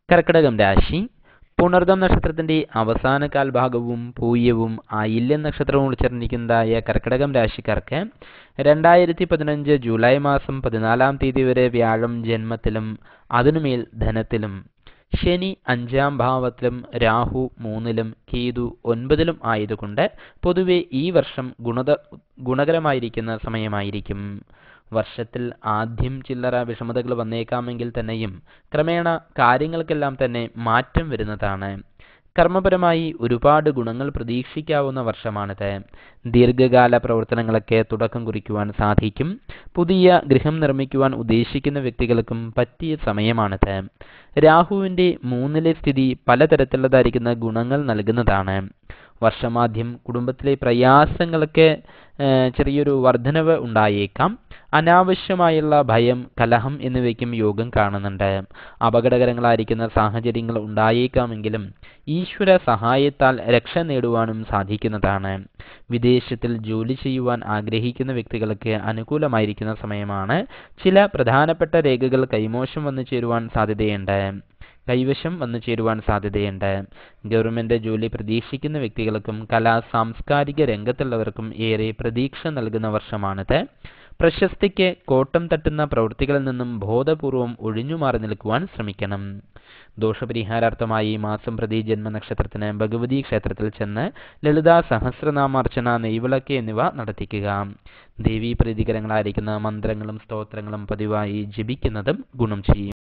കർക്കിടകം രാശി പുണർദം നക്ഷത്രത്തിന്റെ അവസാന കാൽഭാഗവും പൂയവും ആയില്യം നക്ഷത്രവും ഉൾച്ചേർന്നിരിക്കുന്നതായ കർക്കിടകം രാശിക്കാർക്ക് രണ്ടായിരത്തി പതിനഞ്ച് ജൂലൈ മാസം പതിനാലാം തീയതി വരെ വ്യാഴം ജന്മത്തിലും അതിനുമേൽ ധനത്തിലും ശനി അഞ്ചാം ഭാവത്തിലും രാഹു മൂന്നിലും കേതു ഒൻപതിലും ആയതുകൊണ്ട് പൊതുവെ ഈ വർഷം ഗുണത ഗുണകരമായിരിക്കുന്ന സമയമായിരിക്കും വർഷത്തിൽ ആദ്യം ചില്ലറ വിഷമതകൾ വന്നേക്കാമെങ്കിൽ തന്നെയും ക്രമേണ കാര്യങ്ങൾക്കെല്ലാം തന്നെ മാറ്റം വരുന്നതാണ് കർമ്മപരമായി ഒരുപാട് ഗുണങ്ങൾ പ്രതീക്ഷിക്കാവുന്ന വർഷമാണിത് ദീർഘകാല പ്രവർത്തനങ്ങളൊക്കെ തുടക്കം കുറിക്കുവാൻ സാധിക്കും പുതിയ ഗൃഹം നിർമ്മിക്കുവാൻ ഉദ്ദേശിക്കുന്ന വ്യക്തികൾക്കും പറ്റിയ സമയമാണിത് രാഹുവിൻ്റെ മൂന്നിലെ സ്ഥിതി പലതരത്തിലുള്ളതായിരിക്കുന്ന ഗുണങ്ങൾ നൽകുന്നതാണ് വർഷമാദ്യം കുടുംബത്തിലെ പ്രയാസങ്ങൾക്ക് ചെറിയൊരു വർധനവ് ഉണ്ടായേക്കാം അനാവശ്യമായുള്ള ഭയം കലഹം എന്നിവയ്ക്കും യോഗം കാണുന്നുണ്ട് അപകടകരങ്ങളായിരിക്കുന്ന സാഹചര്യങ്ങൾ ഉണ്ടായേക്കാമെങ്കിലും ഈശ്വര സഹായത്താൽ രക്ഷ നേടുവാനും സാധിക്കുന്നതാണ് വിദേശത്തിൽ ജോലി ചെയ്യുവാൻ ആഗ്രഹിക്കുന്ന വ്യക്തികൾക്ക് അനുകൂലമായിരിക്കുന്ന സമയമാണ് ചില പ്രധാനപ്പെട്ട രേഖകൾ കൈമോശം വന്നു ചേരുവാൻ സാധ്യതയുണ്ട് കൈവശം വന്നു ചേരുവാൻ സാധ്യതയുണ്ട് ഗവൺമെന്റ് ജോലി പ്രതീക്ഷിക്കുന്ന വ്യക്തികൾക്കും കലാ സാംസ്കാരിക രംഗത്തുള്ളവർക്കും ഏറെ പ്രതീക്ഷ നൽകുന്ന വർഷമാണിത് പ്രശസ്തിക്ക് കോട്ടം തട്ടുന്ന പ്രവൃത്തികളിൽ നിന്നും ബോധപൂർവം ഒഴിഞ്ഞുമാറി നിൽക്കുവാൻ ശ്രമിക്കണം ദോഷപരിഹാരാർത്ഥമായി മാസം പ്രതി ജന്മനക്ഷത്രത്തിന് ഭഗവതി ക്ഷേത്രത്തിൽ ചെന്ന് ലളിതാ സഹസ്രനാമാർച്ചന നെയ്വിളക്ക് എന്നിവ നടത്തിക്കുക ദേവീ പ്രീതികരങ്ങളായിരിക്കുന്ന മന്ത്രങ്ങളും സ്തോത്രങ്ങളും പതിവായി ജപിക്കുന്നതും ഗുണം ചെയ്യും